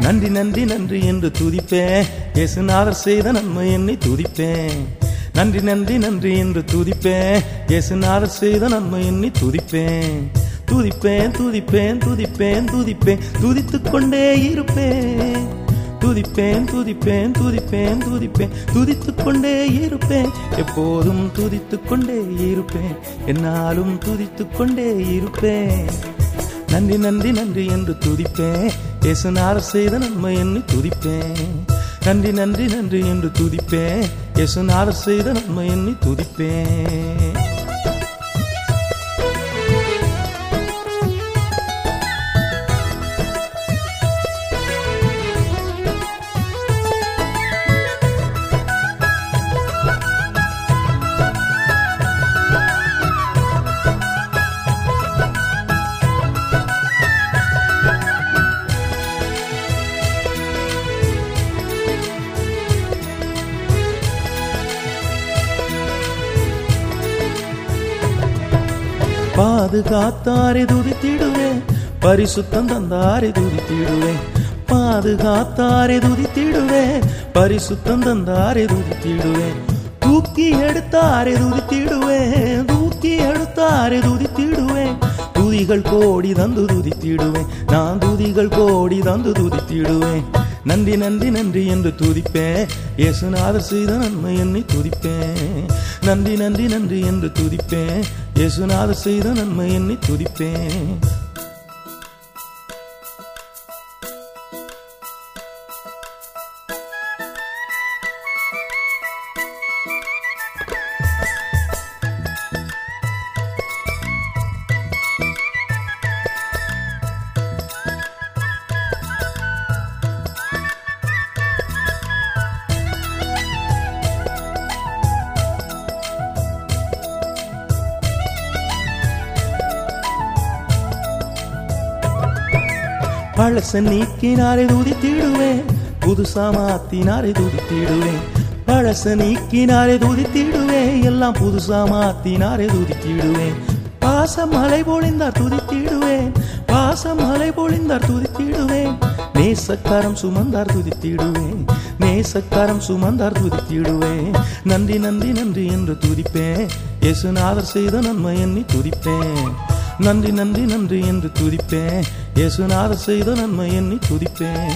நன்றி நன்றி நன்றி என்று துதிப்பேன் இயேசுநாதர் செய்த நன்மை என்னை துதிப்பேன் நன்றி நன்றி நன்றி என்று துதிப்பேன் இயேசுநாதர் செய்த நன்மை என்னை துதிப்பேன் துதிப்பேன் துதிப்பேன் துதிப்பேன் துதிப்பேன் துதித்துக் கொண்டே இருப்பேன் துதிப்பேன் துதிப்பேன் துதிப்பேன் துதிப்பேன் துதித்துக் கொண்டே இருப்பேன் எப்போதும் துதித்துக் கொண்டே இருப்பேன் என்னாலும் துதித்துக் கொண்டே இருப்பேன் நன்றி நன்றி நன்றி என்று துதிப்பேன் இயேசுநாதர் செய்த நன்மை என்று துதிப்பேன் நன்றி நன்றி நன்றி என்று துதிப்பேன் இயேசுநாதர் செய்த நன்மை என்று துதிப்பேன் பாதுகாத்தாரை துதித்திடுவேன் பரிசுத்தம் தந்தாரை துதித்திடுவேன் பாதுகாத்தாரை துதித்திடுவேன் பரிசுத்தம் தந்தாரை துதித்திடுவேன் தூக்கி எடுத்தாரை துதித்திடுவேன் தூக்கி எடுத்தாரை துதித்திடுவேன் துதிகள் கோடி தந்து துதித்திடுவேன் நான் துதிகள் கோடி தந்து துதித்திடுவேன் நன்றி நன்றி நன்றி என்று துதிப்பேன் இயேசுநாதர் செய்த நன்மை என்னை துதிப்பேன் நன்றி நன்றி நன்றி என்று துதிப்பேன் இயேசுநாதர் செய்த நன்மை என்னை துதிப்பேன் பழச நீக்கினாரை துதித்திடுவேன் புதுசா மாத்தினாரை துதித்திடுவேன் பழச நீக்கினாரை துதித்திடுவேன் எல்லாம் புதுசா மாத்தினாரை துதித்திடுவேன் பாசம் மலை பொழிந்தார் துதித்திடுவேன் பாசம் மலை பொழிந்தார் துதித்திடுவேன் நேசக்கரம் சுமந்தார் துதித்திடுவேன் நேசக்கரம் சுமந்தார் துதித்திடுவேன் நன்றி நன்றி நன்றி என்று துதிப்பேன் இயேசுநாதர் செய்த நன்மை எண்ணி துதிப்பேன் நன்றி நன்றி நன்றி என்று துதிப்பேன் இயேசுநாதர் செய்த நன்மை எண்ணி துதிப்பேன்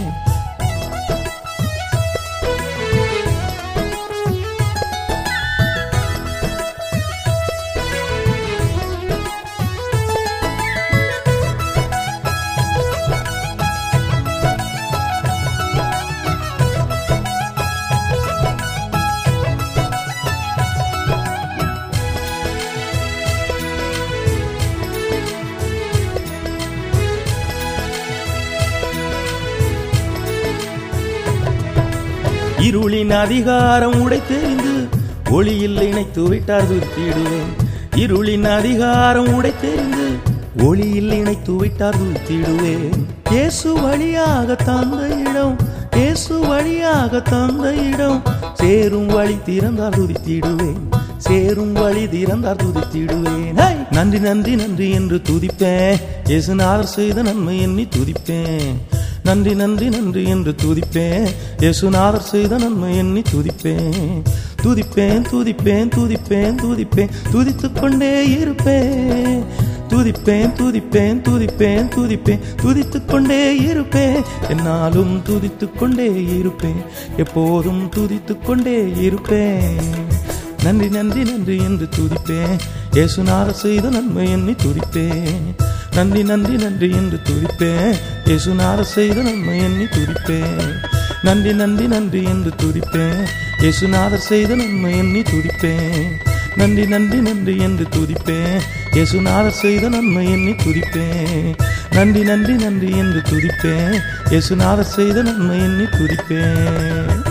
இருளின் அதிகாரம் உடைத்தெறிந்து ஒளியில் இணைத்து விட்டார் துத்திடுவேன் இருளின் அதிகாரம் உடைத்தெறிந்து ஒளியில் இணைத்து விட்டார் துத்திடுவேன் இயேசு வழியாக தந்த இடம் இயேசு வழியாக தந்த இடம் சேரும் வழி திறந்தார் துதித்திடுவேன் சேரும் வழி திறந்தார் துதித்திடுவேன் ஹை! நன்றி நன்றி நன்றி என்று துதிப்பேன் இயேசுநாதர் செய்த நன்மை எண்ணி துதிப்பேன் நன்றி நன்றி நன்றி என்று துதிப்பேன் இயேசுநாதர் செய்த நன்மை எண்ணி துதிப்பேன் துதிப்பேன் துதிப்பேன் துதிப்பேன் துதிப்பேன் துதித்துக் கொண்டே இருப்பேன் துதிப்பேன் துதிப்பேன் துதிப்பேன் துதிப்பேன் துதித்துக் கொண்டே இருப்பேன் என்னாலும் துதித்துக் கொண்டே இருப்பேன் எப்போதும் துதித்துக் கொண்டே இருப்பேன் நன்றி நன்றி நன்றி என்று துதிப்பேன் இயேசுநாதர் செய்த நன்மை எண்ணி துதிப்பேன் நன்றி நன்றி நன்றி என்று துதிப்பேன் இயேசுநாதர் செய்த நன்மை எண்ணி துதிப்பேன் நன்றி நன்றி நன்றி என்று துதிப்பேன் இயேசுநாதர் செய்த நன்மை எண்ணி துதிப்பேன் நன்றி நன்றி நன்றி என்று துதிப்பேன் இயேசுநாதர் செய்த நன்மை எண்ணி துதிப்பேன் நன்றி நன்றி நன்றி என்று துதிப்பேன் இயேசுநாதர் செய்த நன்மை எண்ணி துதிப்பேன்